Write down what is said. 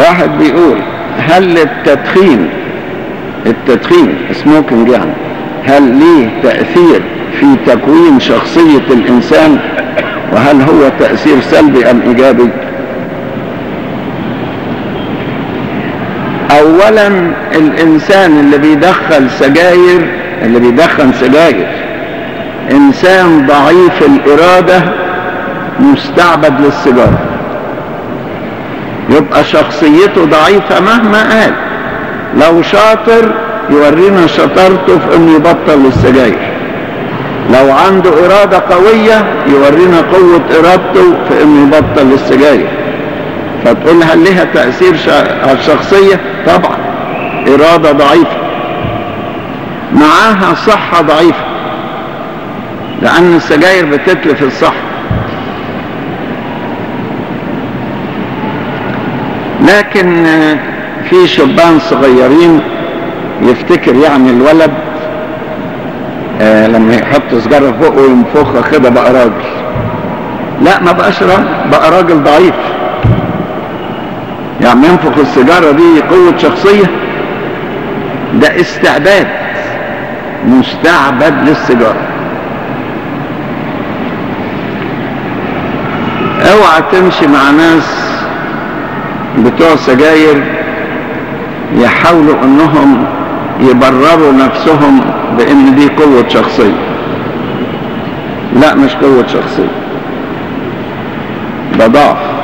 واحد بيقول هل التدخين التدخين سموكينج يعني هل ليه تأثير في تكوين شخصية الإنسان وهل هو تأثير سلبي أم إيجابي أولا الإنسان اللي بيدخل سجاير اللي بيدخن سجاير إنسان ضعيف الإرادة مستعبد للسيجارة يبقى شخصيته ضعيفة مهما قال لو شاطر يورينا شطارته في انه يبطل السجاير لو عنده إرادة قوية يورينا قوة إرادته في انه يبطل السجاير فتقول هل لها تأثير على الشخصية طبعا إرادة ضعيفة معاها صحة ضعيفة لأن السجاير بتتلف الصحة لكن في شبان صغيرين يفتكر يعني الولد آه لما يحط سجارة فوقه وينفخها كده بقى راجل لا ما بقاش راجل بقى راجل ضعيف يعني ينفخ السيجارة دي قوة شخصية ده استعباد مستعبد للسيجارة اوعى تمشي مع ناس بتوع سجاير يحاولوا انهم يبرروا نفسهم بان دي قوة شخصية لا مش قوة شخصية ده ضعف